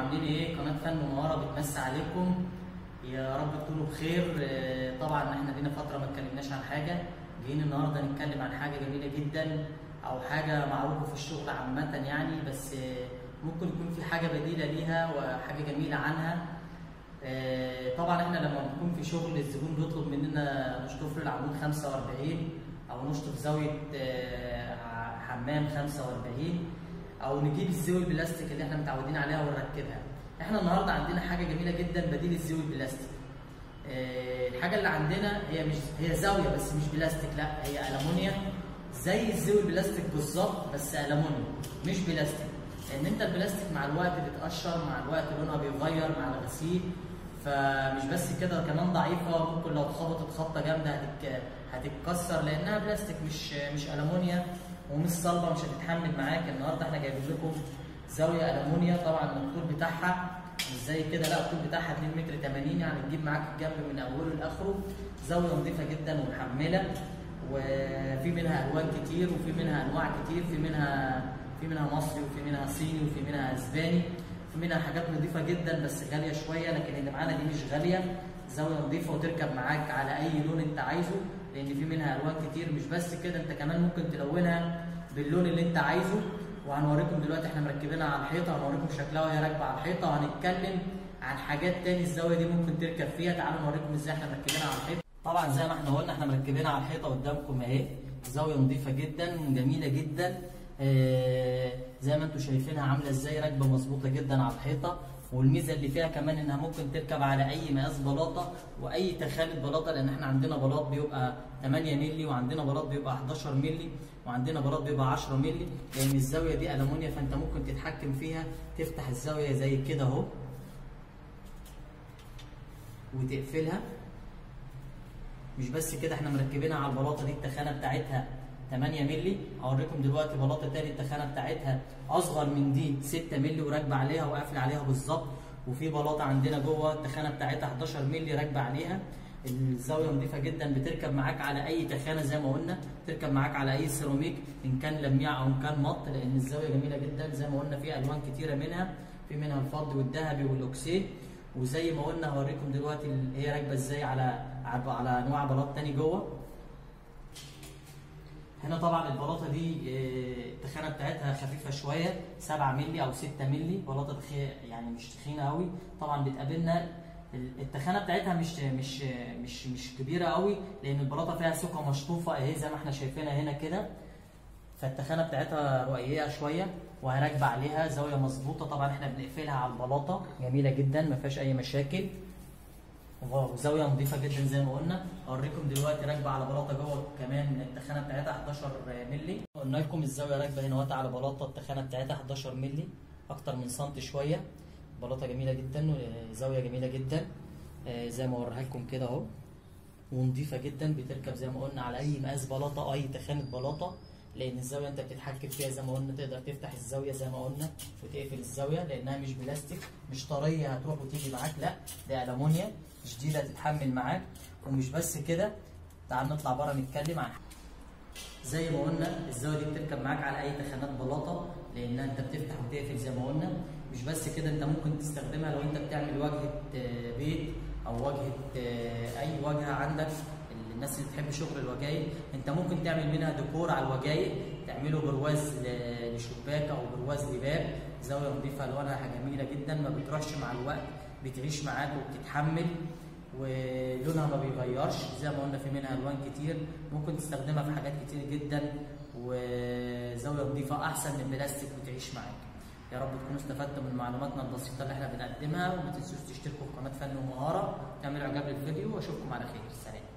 عاملين ايه قناه فن ومهاره بتمسي عليكم يا رب تكونوا بخير آه، طبعا احنا لينا فتره ما اتكلمناش عن حاجه جايين النهارده نتكلم عن حاجه جميله جدا او حاجه معروفه في الشغل عامه يعني بس آه، ممكن يكون في حاجه بديله ليها وحاجه جميله عنها آه، طبعا احنا لما بنكون في شغل الزبون بيطلب مننا نشطف له العمود 45 او نشطف زاويه آه، ع- حمام 45 او نجيب الزاويه البلاستيك اللي احنا متعودين عليها ونركبها احنا النهارده عندنا حاجه جميله جدا بديل الزاويه البلاستيك آه، الحاجه اللي عندنا هي مش هي زاويه بس مش بلاستيك لا هي المونيا زي الزاويه البلاستيك بالظبط بس المونيا مش بلاستيك لان انت البلاستيك مع الوقت بيتقشر مع الوقت لونها بيتغير مع الغسيل فمش بس كده كمان ضعيفه ممكن لو اتخبطت خبطه جامده هتك... هتتكسر لانها بلاستيك مش مش المونيا ومش صلبه مش هتتحمل معاك النهارده احنا جايبين لكم زاويه المونيا طبعا الطول بتاعها مش زي كده لا الطول بتاعها 2 متر 80 يعني تجيب معاك الجنب من اوله لاخره زاويه نظيفه جدا ومحمله وفي منها الوان كتير وفي منها انواع كتير في منها في منها مصري وفي منها صيني وفي منها اسباني في منها حاجات نظيفه جدا بس غاليه شويه لكن اللي معانا دي مش غاليه زاويه نظيفه وتركب معاك على اي لون انت عايزه لان في منها الوان كتير مش بس كده انت كمان ممكن تلونها باللون اللي انت عايزه وهنوريكم دلوقتي احنا مركبينها على الحيطه هنوريكم شكلها وهي راكبه على الحيطه وهنتكلم عن حاجات تاني الزاويه دي ممكن تركب فيها تعالوا نوريكم ازاي احنا مركبينها على الحيطه طبعا زي ما احنا قلنا احنا مركبينها على الحيطه قدامكم اهي زاويه نظيفه جدا جميله جدا آه، زي ما انتم شايفينها عامله ازاي راكبه مظبوطه جدا على الحيطه والميزه اللي فيها كمان انها ممكن تركب على اي مقاس بلاطه واي تخانه بلاطه لان احنا عندنا بلاط بيبقى 8 مللي وعندنا بلاط بيبقى 11 مللي وعندنا بلاط بيبقى 10 مللي لان الزاويه دي المونيا فانت ممكن تتحكم فيها تفتح الزاويه زي كده اهو وتقفلها مش بس كده احنا مركبينها على البلاطه دي التخانه بتاعتها 8 مللي هوريكم دلوقتي بلاطه تاني التخانه بتاعتها اصغر من دي 6 مللي وراكبه عليها وقافله عليها بالظبط وفي بلاطه عندنا جوه التخانه بتاعتها 11 مللي راكبه عليها الزاويه نظيفه جدا بتركب معاك على اي تخانه زي ما قلنا تركب معاك على اي سيراميك ان كان لميع او ان كان مط لان الزاويه جميله جدا زي ما قلنا فيها الوان كتيره منها في منها الفضي والذهبي والاوكسيد وزي ما قلنا هوريكم دلوقتي ال- هي راكبه ازاي على على على انواع بلاط تاني جوه هنا طبعا البلاطه دي آه، التخانه بتاعتها خفيفه شويه 7 مللي او 6 مللي بلاطه تخي يعني مش تخينه قوي طبعا بتقابلنا ال- التخانه بتاعتها مش مش مش مش كبيره قوي لان البلاطه فيها سكه مشطوفه اهي زي ما احنا شايفينها هنا كده فالتخانه بتاعتها رقيقه شويه وهنركب عليها زاويه مظبوطه طبعا احنا بنقفلها على البلاطه جميله جدا ما فيهاش اي مشاكل واو زاويه نظيفه جدا زي ما قلنا اوريكم دلوقتي راكبه على بلاطه جوه كمان التخانه بتاعتها 11 مللي قلنا لكم الزاويه راكبه هنا وقت على بلاطه التخانه بتاعتها 11 مللي اكتر من سنتي شويه بلاطه جميله جدا زاويه جميله جدا آه، زي ما اوريها لكم كده اهو ونظيفه جدا بتركب زي ما قلنا على اي مقاس بلاطه او اي تخانه بلاطه لان الزاويه انت بتتحكم فيها زي ما قلنا تقدر تفتح الزاويه زي ما قلنا وتقفل الزاويه لانها مش بلاستيك مش طريه هتروح وتيجي معاك لا دي المونيا شديده تتحمل معاك ومش بس كده تعال نطلع بره نتكلم عن زي ما قلنا الزاويه دي بتركب معاك على اي تخانات بلاطه لانها انت بتفتح وتقفل زي ما قلنا مش بس كده انت ممكن تستخدمها لو انت بتعمل واجهه آه، بيت او واجهه آه، اي واجهه عندك الناس اللي بتحب شغل الوجايب انت ممكن تعمل منها ديكور على الوجايب تعمله برواز ل- لشباك او برواز لباب زاويه نظيفه الوانها جميله جدا ما بتروحش مع الوقت بتعيش معاك وبتتحمل ولونها ما بيغيرش زي ما قلنا في منها الوان كتير ممكن تستخدمها في حاجات كتير جدا وزاويه نظيفه احسن من البلاستيك وتعيش معاك يا رب تكونوا استفدتوا من معلوماتنا البسيطه اللي احنا بنقدمها وما تنسوش تشتركوا في قناه فن ومهاره تعملوا اعجاب للفيديو واشوفكم على خير سلام